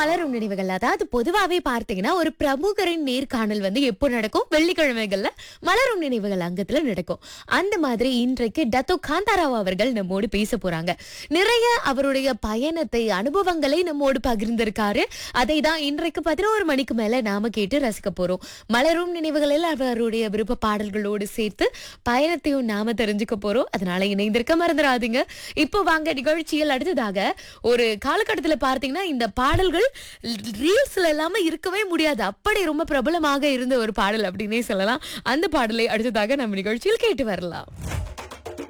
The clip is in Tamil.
மலரும் நினைவுகள் அதாவது பொதுவாவே பார்த்தீங்கன்னா ஒரு பிரமுகரின் நேர்காணல் வந்து எப்போ நடக்கும் வெள்ளிக்கிழமைகள்ல மலரும் நினைவுகள் அங்கத்துல நடக்கும் அந்த மாதிரி இன்றைக்கு டத்தோ காந்தாராவ் அவர்கள் நம்மோடு பேச போறாங்க நிறைய அவருடைய பயணத்தை அனுபவங்களை நம்மோடு பகிர்ந்திருக்காரு அதை தான் இன்றைக்கு பதினோரு மணிக்கு மேல நாம கேட்டு ரசிக்க போறோம் மலரும் நினைவுகளில் அவருடைய விருப்ப பாடல்களோடு சேர்த்து பயணத்தையும் நாம தெரிஞ்சுக்க போறோம் அதனால இணைந்திருக்க மறந்துடாதீங்க இப்போ வாங்க நிகழ்ச்சியில் அடுத்ததாக ஒரு காலகட்டத்துல பார்த்தீங்கன்னா இந்த பாடல்கள் ரீல்ஸ்ல இல்லாம இருக்கவே முடியாது அப்படி ரொம்ப பிரபலமாக இருந்த ஒரு பாடல் அப்படின்னே சொல்லலாம் அந்த பாடலை அடுத்ததாக நம்ம நிகழ்ச்சியில் கேட்டு வரலாம்